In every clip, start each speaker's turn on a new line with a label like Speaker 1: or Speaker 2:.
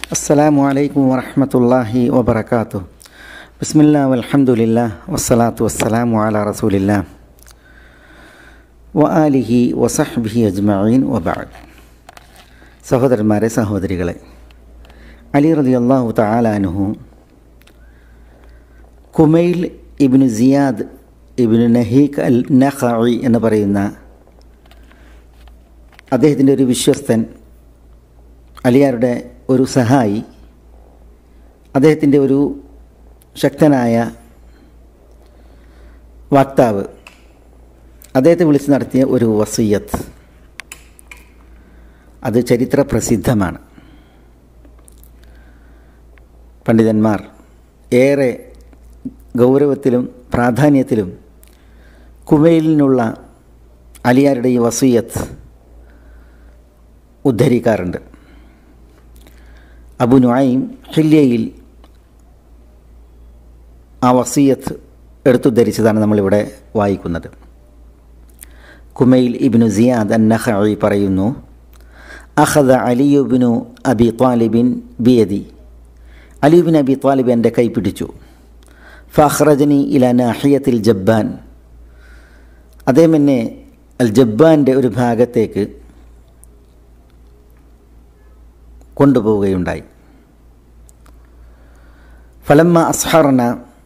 Speaker 1: السلام عليكم ورحمة الله وبركاته بسم الله والحمد لله والصلاة والسلام على رسول الله وآله وصحبه أجمعين وبعد സഹോദരന്മാരെ സഹോദരികളെ അലി റലി അള്ളാഹു താലാനുഹു കുമൈൽ ഇബിന് സിയാദ് ഇബിന് നഹീഖ് അൽ നഖി എന്ന് പറയുന്ന അദ്ദേഹത്തിൻ്റെ ഒരു വിശ്വസ്തൻ അലിയാരുടെ ഒരു സഹായി അദ്ദേഹത്തിൻ്റെ ഒരു ശക്തനായ വക്താവ് അദ്ദേഹത്തെ വിളിച്ച് നടത്തിയ ഒരു വസീയത്ത് അത് ചരിത്ര പ്രസിദ്ധമാണ് പണ്ഡിതന്മാർ ഏറെ ഗൗരവത്തിലും പ്രാധാന്യത്തിലും കുമയിലിനുള്ള അലിയാരുടെ ഈ വസീയത്ത് ഉദ്ധരിക്കാറുണ്ട് അബു നുഐം ഹില്യയിൽ ആ വസീയത്ത് എടുത്തുദ്ധരിച്ചതാണ് നമ്മളിവിടെ വായിക്കുന്നത് കുമൈൽ ഇബിനു സിയാദ് അൻ നഖി പറയുന്നു അഹദ അലിയുബിനു അബി താലിബിൻ ബിയദി അലിയുബിൻ അബി താലിബ് എൻ്റെ കൈ പിടിച്ചു ഫഹ്റജനി ഇല നാഹിയത്തിൽ ജബ്ബാൻ അദ്ദേഹം എന്നെ അൽ ജബ്ബാൻ്റെ ഒരു ഭാഗത്തേക്ക് കൊണ്ടുപോവുകയുണ്ടായി ഫലമ്മ അസ്ഹർന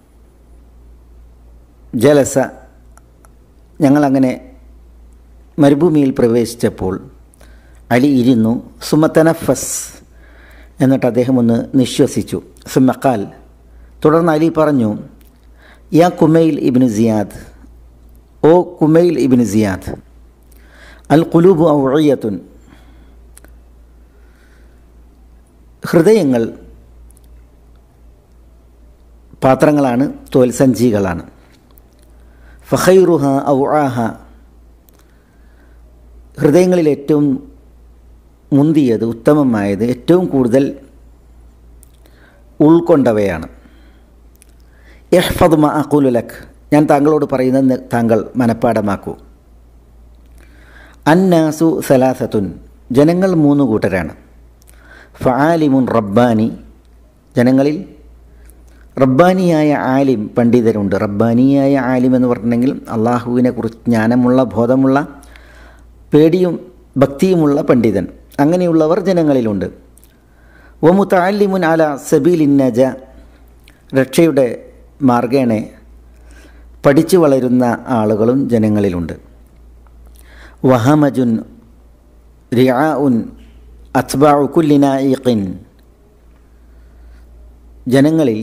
Speaker 1: ജലസ ഞങ്ങളങ്ങനെ മരുഭൂമിയിൽ പ്രവേശിച്ചപ്പോൾ അലി ഇരുന്നു സുമത്തനഫസ് എന്നിട്ട് അദ്ദേഹം ഒന്ന് നിശ്വസിച്ചു സുമക്കാൽ തുടർന്ന് അലി പറഞ്ഞു യാ കുമൈൽ ഇബിന് സിയാദ് ഓ കുമൈൽ ഇബിന് സിയാദ് അൽ കുലൂബു ഔഴയത്തുൻ ഹൃദയങ്ങൾ പാത്രങ്ങളാണ് തോൽസഞ്ചികളാണ് ഫഹൈറുഹ ഔആഹ ഹൃദയങ്ങളിൽ ഏറ്റവും മുന്തിയത് ഉത്തമമായത് ഏറ്റവും കൂടുതൽ ഉൾക്കൊണ്ടവയാണ് യഹ്ഫദ് മ അഖുലുലഖ് ഞാൻ താങ്കളോട് പറയുന്നത് താങ്കൾ മനഃപ്പാടമാക്കൂ അന്നാസു സലാസത്തുൻ ജനങ്ങൾ മൂന്ന് കൂട്ടരാണ് ഫാലിമുൻ റബ്ബാനി ജനങ്ങളിൽ റബ്ബാനിയായ ആലിം പണ്ഡിതരുണ്ട് റബ്ബാനിയായ ആലിം എന്ന് പറഞ്ഞിട്ടുണ്ടെങ്കിൽ അള്ളാഹുവിനെ കുറിച്ച് ജ്ഞാനമുള്ള ബോധമുള്ള പേടിയും ഭക്തിയുമുള്ള പണ്ഡിതൻ അങ്ങനെയുള്ളവർ ജനങ്ങളിലുണ്ട് വമുത്താലിമുൻ അല സബീലിൻ നജ രക്ഷയുടെ മാർഗേണെ പഠിച്ചു വളരുന്ന ആളുകളും ജനങ്ങളിലുണ്ട് വഹമജുൻ റിയാ ഉൻ അത്ബാഉ കുല്ലിനായിഖിൻ ജനങ്ങളിൽ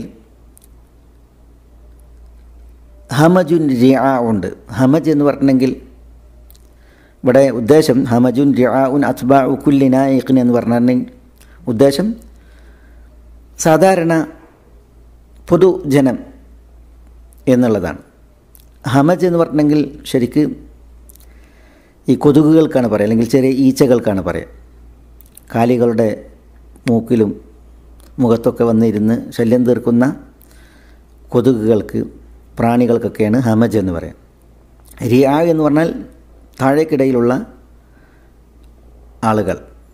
Speaker 1: ഹമജുൻ റിയാ ഉണ്ട് ഹമജ് എന്ന് പറഞ്ഞിട്ടുണ്ടെങ്കിൽ ഇവിടെ ഉദ്ദേശം ഹമജുൻ റിയാ ഉൻ അത്ബാഉ കുല്ലിനായിഖിൻ എന്ന് പറഞ്ഞിട്ടുണ്ടെങ്കിൽ ഉദ്ദേശം സാധാരണ പൊതുജനം എന്നുള്ളതാണ് ഹമജ് എന്ന് പറഞ്ഞിട്ടുണ്ടെങ്കിൽ ശരിക്ക് ഈ കൊതുകുകൾക്കാണ് പറയുക അല്ലെങ്കിൽ ചെറിയ ഈച്ചകൾക്കാണ് പറയുക കാലികളുടെ മൂക്കിലും മുഖത്തൊക്കെ വന്നിരുന്ന് ശല്യം തീർക്കുന്ന കൊതുകുകൾക്ക് പ്രാണികൾക്കൊക്കെയാണ് ഹമജ് എന്ന് പറയാം റിയാ എന്ന് പറഞ്ഞാൽ താഴേക്കിടയിലുള്ള ആളുകൾ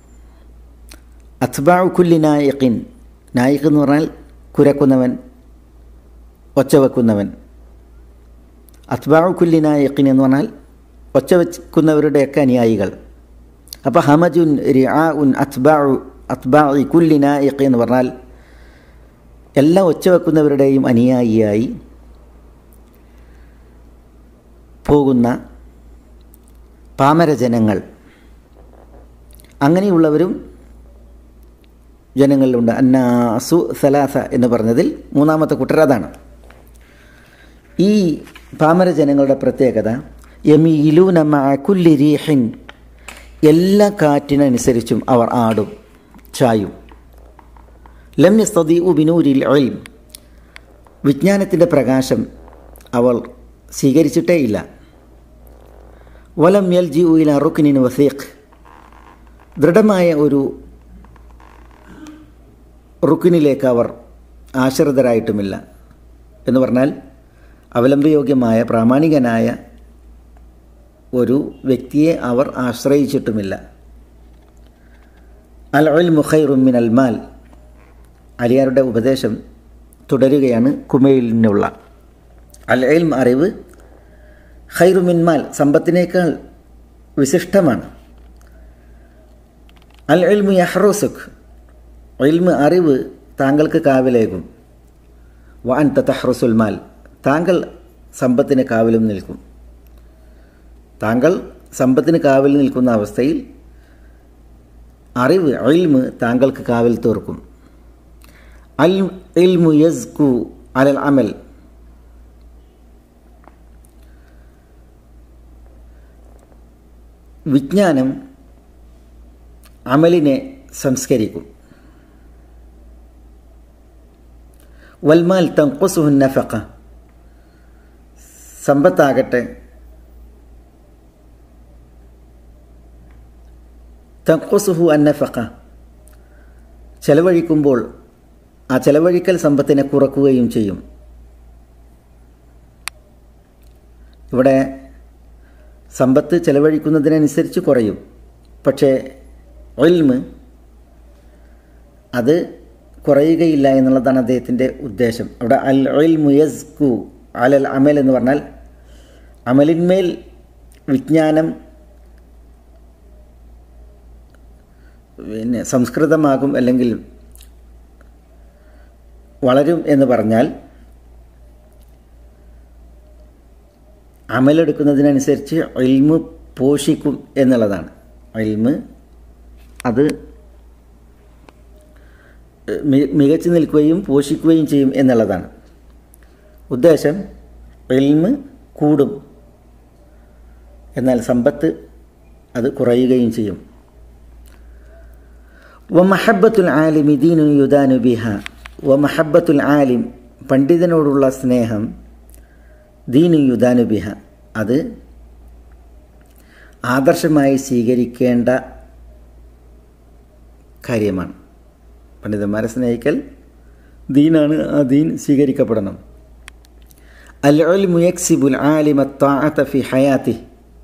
Speaker 1: അത്ബാഉ കുല്ലി നായിഖിൻ നായിഖ് എന്ന് പറഞ്ഞാൽ കുരക്കുന്നവൻ ഒച്ച വെക്കുന്നവൻ അത്ബാഉ കുല്ലി നായിഖിൻ എന്ന് പറഞ്ഞാൽ ഒച്ച വെക്കുന്നവരുടെയൊക്കെ അനുയായികൾ അപ്പോൾ ഹമജുൻ റിആ ഉൻ അത്ബാഉ അത്ബാഇ കുല്ലി നായിഖ് എന്ന് പറഞ്ഞാൽ എല്ലാ ഒച്ച വെക്കുന്നവരുടെയും അനുയായിയായി പോകുന്ന പാമരജനങ്ങൾ അങ്ങനെയുള്ളവരും ജനങ്ങളിലുണ്ട് അന്നാസു സലാസ എന്ന് പറഞ്ഞതിൽ മൂന്നാമത്തെ കുട്ടർ അതാണ് ഈ പാമര ജനങ്ങളുടെ പ്രത്യേകത യമീലൂന കുല്ലി റീഹിൻ എല്ലാ കാറ്റിനനുസരിച്ചും അവർ ആടും ചായും ലം യസ്തദി ഉബിനൂരിൽ ഒയിം വിജ്ഞാനത്തിൻ്റെ പ്രകാശം അവൾ സ്വീകരിച്ചിട്ടേ ഇല്ല വലം യൽ ജി ഉയില റുക്കിനിൻ വസീഖ് ദൃഢമായ ഒരു റുക്കിനിലേക്ക് അവർ ആശ്രിതരായിട്ടുമില്ല എന്ന് പറഞ്ഞാൽ അവലംബയോഗ്യമായ പ്രാമാണികനായ ഒരു വ്യക്തിയെ അവർ ആശ്രയിച്ചിട്ടുമില്ല അൽ ഒൽ മുഖൈറുമിൻ അൽ മാൽ അലിയാരുടെ ഉപദേശം തുടരുകയാണ് കുമയിലിനുള്ള അൽ ഇൽം അറിവ് ഖൈറു മിൻമാൽ സമ്പത്തിനേക്കാൾ വിശിഷ്ടമാണ് അൽ ഇൽമു യഹ്റോസുഖ് ഇൽമ് അറിവ് താങ്കൾക്ക് കാവിലേക്കും വ അൻ തഹ്റുസുൽ മാൽ താങ്കൾ സമ്പത്തിന് കാവലും നിൽക്കും താങ്കൾ സമ്പത്തിന് കാവൽ നിൽക്കുന്ന അവസ്ഥയിൽ അറിവ് ഇൽമ് താങ്കൾക്ക് കാവൽ തീർക്കും അൽ ഇൽമു യസ്കു അലൽ അമൽ വിജ്ഞാനം അമലിനെ സംസ്കരിക്കും വൽമാൽ തങ്കുസുഹുൻ നഫഖ സമ്പത്താകട്ടെ തങ്കുസുഹു അന്നഫഖ ചെലവഴിക്കുമ്പോൾ ആ ചെലവഴിക്കൽ സമ്പത്തിനെ കുറക്കുകയും ചെയ്യും ഇവിടെ സമ്പത്ത് ചെലവഴിക്കുന്നതിനനുസരിച്ച് കുറയും പക്ഷേ ഒൽമ് അത് കുറയുകയില്ല എന്നുള്ളതാണ് അദ്ദേഹത്തിൻ്റെ ഉദ്ദേശം അവിടെ അൽ ഒയിൽ മുയസ്കു അലൽ അമൽ എന്ന് പറഞ്ഞാൽ അമലിന്മേൽ വിജ്ഞാനം പിന്നെ സംസ്കൃതമാകും അല്ലെങ്കിൽ വളരും എന്ന് പറഞ്ഞാൽ അമലെടുക്കുന്നതിനനുസരിച്ച് ഇൽമ് പോഷിക്കും എന്നുള്ളതാണ് ഇൽമ് അത് മികച്ചു നിൽക്കുകയും പോഷിക്കുകയും ചെയ്യും എന്നുള്ളതാണ് ഉദ്ദേശം ഇൽമ് കൂടും എന്നാൽ സമ്പത്ത് അത് കുറയുകയും ചെയ്യും വ മഹബത്തുൽ ആലിമി ദീനു യുദാനു ബിഹ വ മഹബത്തുൽ ആലിം പണ്ഡിതനോടുള്ള സ്നേഹം ദീനു യുദാനു ബിഹ അത് ആദർശമായി സ്വീകരിക്കേണ്ട കാര്യമാണ് പണ്ഡിതന്മാരെ സ്നേഹിക്കൽ ദീനാണ് ആ ദീൻ സ്വീകരിക്കപ്പെടണം അൽ ഉൽമു യക്സിബുൽ ആലിമ താഅത ഫി ഹയാത്തി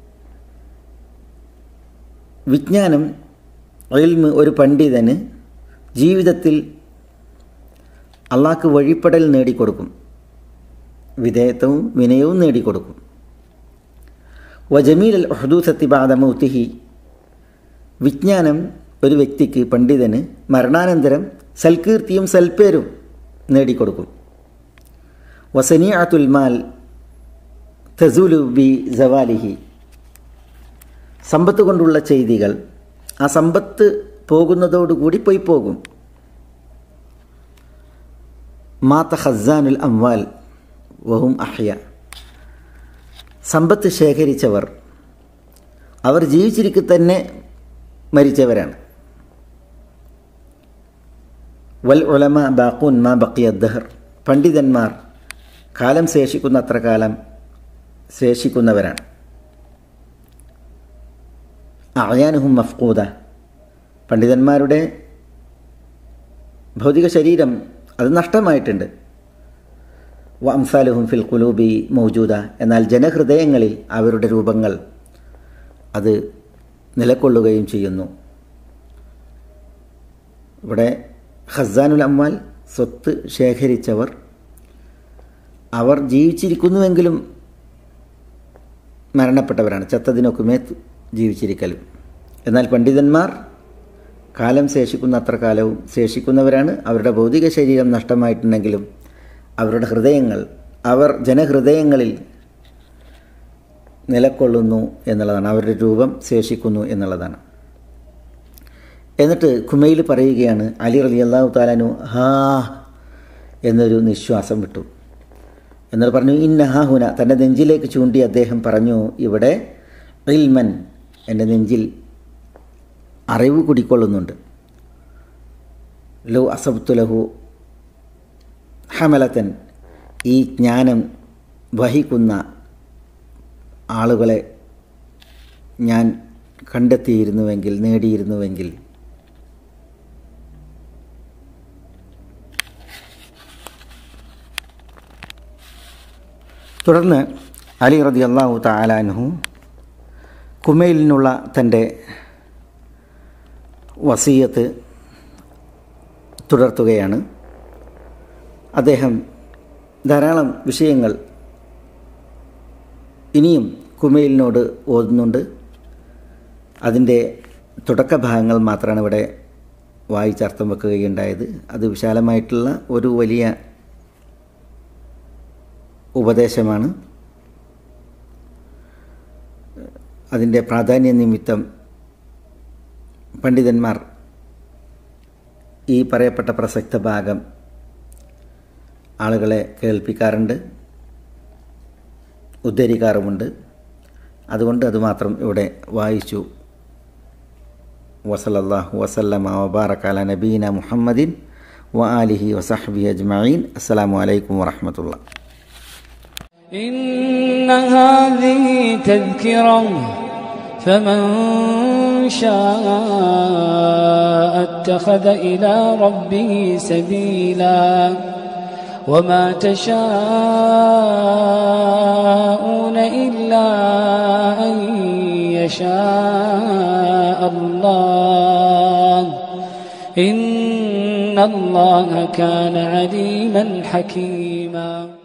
Speaker 1: വിജ്ഞാനം ഇൽമ് ഒരു പണ്ഡിതന് ജീവിതത്തിൽ അള്ളാഹ്ക്ക് വഴിപ്പെടൽ നേടിക്കൊടുക്കും വിധേയത്വവും വിനയവും നേടിക്കൊടുക്കും വജമീൽ അൽ ഹുദൂസത്തി ബാദമൗത്തിഹി വിജ്ഞാനം ഒരു വ്യക്തിക്ക് പണ്ഡിതന് മരണാനന്തരം സൽകീർത്തിയും സൽപ്പേരും നേടിക്കൊടുക്കും വസനിയാത്തുൽ മാൽ തസൂലു ബി ജവാലിഹി സമ്പത്ത് കൊണ്ടുള്ള ചെയ്തികൾ ആ സമ്പത്ത് പോകുന്നതോടുകൂടി പോയി പോകും മാത്ത ഹസാനുൽ അംവാൽ വഹും അഹ്യ സമ്പത്ത് ശേഖരിച്ചവർ അവർ ജീവിച്ചിരിക്കെ തന്നെ മരിച്ചവരാണ് വൽ ഉലമ ബാഖൂൻ മാ ബക്കിയ ദഹർ പണ്ഡിതന്മാർ കാലം ശേഷിക്കുന്ന അത്ര കാലം ശേഷിക്കുന്നവരാണ് അയാനുഹും മഫ്കൂദ പണ്ഡിതന്മാരുടെ ഭൗതിക ശരീരം അത് നഷ്ടമായിട്ടുണ്ട് വ അംസാലുഹും ഫിൽ കുലൂബി മൗജൂദ എന്നാൽ ജനഹൃദയങ്ങളിൽ അവരുടെ രൂപങ്ങൾ അത് നിലകൊള്ളുകയും ചെയ്യുന്നു ഇവിടെ ഖസാനുൽ അമ്മാൽ സ്വത്ത് ശേഖരിച്ചവർ അവർ ജീവിച്ചിരിക്കുന്നുവെങ്കിലും മരണപ്പെട്ടവരാണ് ചത്തതിനൊക്കുമേ ജീവിച്ചിരിക്കലും എന്നാൽ പണ്ഡിതന്മാർ കാലം ശേഷിക്കുന്ന അത്ര കാലവും ശേഷിക്കുന്നവരാണ് അവരുടെ ഭൗതിക ശരീരം നഷ്ടമായിട്ടുണ്ടെങ്കിലും അവരുടെ ഹൃദയങ്ങൾ അവർ ജനഹൃദയങ്ങളിൽ നിലക്കൊള്ളുന്നു എന്നുള്ളതാണ് അവരുടെ രൂപം ശേഷിക്കുന്നു എന്നുള്ളതാണ് എന്നിട്ട് കുമയിൽ പറയുകയാണ് അലി റലി അള്ളാഹു താലാനു ഹാ എന്നൊരു നിശ്വാസം വിട്ടു എന്നിട്ട് പറഞ്ഞു ഇന്ന ഹാ ഹുന തൻ്റെ നെഞ്ചിലേക്ക് ചൂണ്ടി അദ്ദേഹം പറഞ്ഞു ഇവിടെ ഇൽമൻ എൻ്റെ നെഞ്ചിൽ അറിവ് കുടിക്കൊള്ളുന്നുണ്ട് ലോ അസബ്തുലഹു ഹമലത്തൻ ഈ ജ്ഞാനം വഹിക്കുന്ന ആളുകളെ ഞാൻ കണ്ടെത്തിയിരുന്നുവെങ്കിൽ നേടിയിരുന്നുവെങ്കിൽ തുടർന്ന് അലി റതി അള്ളാഹു താലാൻഹു കുമയിലിനുള്ള തൻ്റെ വസീയത്ത് തുടർത്തുകയാണ് അദ്ദേഹം ധാരാളം വിഷയങ്ങൾ ഇനിയും കുമയിലിനോട് ഓതുന്നുണ്ട് അതിൻ്റെ തുടക്ക ഭാഗങ്ങൾ മാത്രമാണ് ഇവിടെ വായിച്ചർത്ഥം വെക്കുകയുണ്ടായത് അത് വിശാലമായിട്ടുള്ള ഒരു വലിയ ഉപദേശമാണ് അതിൻ്റെ പ്രാധാന്യ നിമിത്തം പണ്ഡിതന്മാർ ഈ പറയപ്പെട്ട പ്രസക്ത ഭാഗം ആളുകളെ കേൾപ്പിക്കാറുണ്ട് ഉദ്ധരിക്കാറുമുണ്ട് അതുകൊണ്ട് അതുമാത്രം ഇവിടെ വായിച്ചു വസലല്ലാഹു വസല്ലമ വബാറക്കാല നബീന മുഹമ്മദിൻ വ ആലിഹി വസഹബി അജ്മീൻ അസ്സലാമു അലൈക്കും വറഹമത്തുള്ള
Speaker 2: إن هذه تذكرة فمن شاء اتخذ إلى ربه سبيلا وما تشاءون إلا أن يشاء الله إن الله كان عليما حكيما